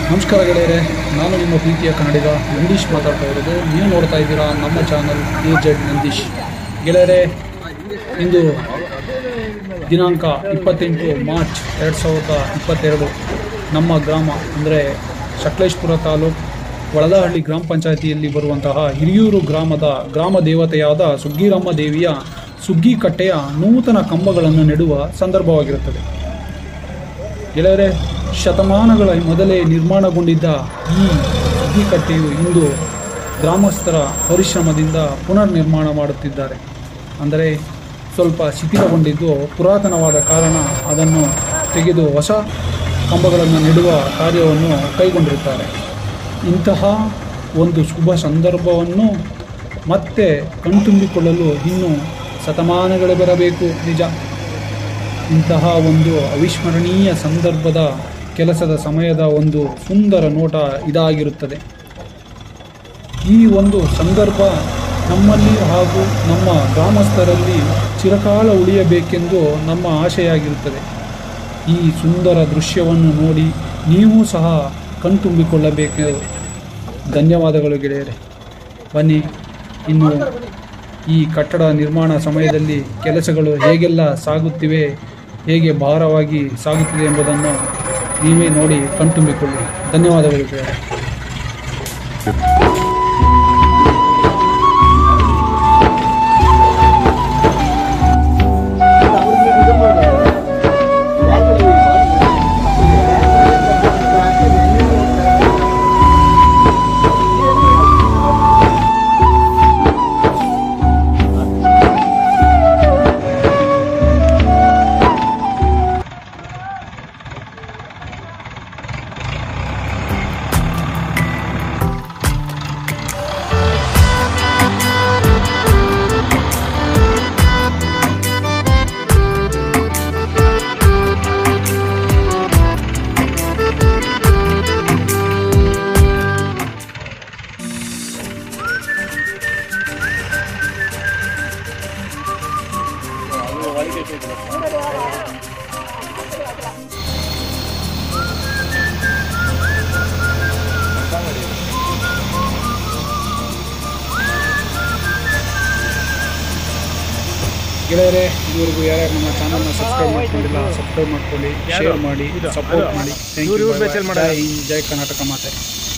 ನಮಸ್ಕಾರ ಗೆಳೆಯರೆ ನಾನು ನಿಮ್ಮ ಪ್ರೀತಿಯ ಕನ್ನಡಿಗ ನಂದೀಶ್ ಮಾತಾಡ್ತಾ ಇರೋದು ನೀವು ನೋಡ್ತಾ ಇದ್ದೀರಾ ನಮ್ಮ ಚಾನಲ್ ಎ ಜೆಡ್ ನಂದೀಶ್ ಗೆಳೆಯರೆ ಇಂದು ದಿನಾಂಕ ಇಪ್ಪತ್ತೆಂಟು ಮಾರ್ಚ್ ಎರಡು ಸಾವಿರದ ಇಪ್ಪತ್ತೆರಡು ನಮ್ಮ ಗ್ರಾಮ ಅಂದರೆ ಸಕಲೇಶ್ಪುರ ತಾಲೂಕು ಒಳದಹಳ್ಳಿ ಗ್ರಾಮ ಪಂಚಾಯಿತಿಯಲ್ಲಿ ಬರುವಂತಹ ಹಿರಿಯೂರು ಗ್ರಾಮದ ಗ್ರಾಮ ದೇವತೆಯಾದ ಸುಗ್ಗಿರಮ್ಮ ದೇವಿಯ ಸುಗ್ಗಿ ಕಟ್ಟೆಯ ನೂತನ ಕಂಬಗಳನ್ನು ನೆಡುವ ಸಂದರ್ಭವಾಗಿರುತ್ತದೆ ಗೆಳೆಯರೆ ಶತಮಾನಗಳ ಮೊದಲೇ ನಿರ್ಮಾಣಗೊಂಡಿದ್ದ ಈ ಸುಗ್ಗಿಕಟ್ಟೆಯು ಇಂದು ಗ್ರಾಮಸ್ಥರ ಪರಿಶ್ರಮದಿಂದ ಪುನರ್ ನಿರ್ಮಾಣ ಮಾಡುತ್ತಿದ್ದಾರೆ ಅಂದರೆ ಸ್ವಲ್ಪ ಶಿಥಿಲಗೊಂಡಿದ್ದು ಪುರಾತನವಾದ ಕಾರಣ ಅದನ್ನು ತೆಗೆದು ಹೊಸ ಕಂಬಗಳನ್ನು ನೆಡುವ ಕಾರ್ಯವನ್ನು ಕೈಗೊಂಡಿರುತ್ತಾರೆ ಇಂತಹ ಒಂದು ಶುಭ ಸಂದರ್ಭವನ್ನು ಮತ್ತೆ ಕಣ್ತುಂಬಿಕೊಳ್ಳಲು ಇನ್ನೂ ಶತಮಾನಗಳೇ ಬರಬೇಕು ನಿಜ ಇಂತಹ ಒಂದು ಅವಿಸ್ಮರಣೀಯ ಸಂದರ್ಭದ ಕೆಲಸದ ಸಮಯದ ಒಂದು ಸುಂದರ ನೋಟ ಇದಾಗಿರುತ್ತದೆ ಈ ಒಂದು ಸಂದರ್ಭ ನಮ್ಮಲ್ಲಿ ಹಾಗೂ ನಮ್ಮ ಗ್ರಾಮಸ್ಥರಲ್ಲಿ ಚಿರಕಾಲ ಉಳಿಯಬೇಕೆಂದು ನಮ್ಮ ಆಶೆಯಾಗಿರುತ್ತದೆ ಈ ಸುಂದರ ದೃಶ್ಯವನ್ನು ನೋಡಿ ನೀವು ಸಹ ಕಣ್ತುಂಬಿಕೊಳ್ಳಬೇಕು ಧನ್ಯವಾದಗಳು ಗೆಳೆಯರೆ ಬನ್ನಿ ಇನ್ನು ಈ ಕಟ್ಟಡ ನಿರ್ಮಾಣ ಸಮಯದಲ್ಲಿ ಕೆಲಸಗಳು ಹೇಗೆಲ್ಲ ಸಾಗುತ್ತಿವೆ ಹೇಗೆ ಭಾರವಾಗಿ ಸಾಗುತ್ತಿದೆ ಎಂಬುದನ್ನು ನೀವೇ ನೋಡಿ ಕಣ್ತುಂಬಿಕೊಳ್ಳಿ ಧನ್ಯವಾದಗಳು ಗೆಳೆಯರೆ ಗೆಳೆಯರೆ ಇದುವರೆಗೂ ಯಾರ್ಯಾರು ನಮ್ಮ ಚಾನಲ್ನ ಸಬ್ಸ್ಕ್ರೈಬ್ ಮಾಡ್ಕೊಂಡಿಲ್ಲ ಸಬ್ಸ್ಕ್ರೈಬ್ ಮಾಡ್ಕೊಳ್ಳಿ ಶೇರ್ ಮಾಡಿ ಸಪೋರ್ಟ್ ಮಾಡಿ ಥ್ಯಾಂಕ್ ಯು ಜೈ ಹಿಂದ್, ಜೈ ಕರ್ನಾಟಕ ಮಾತೆ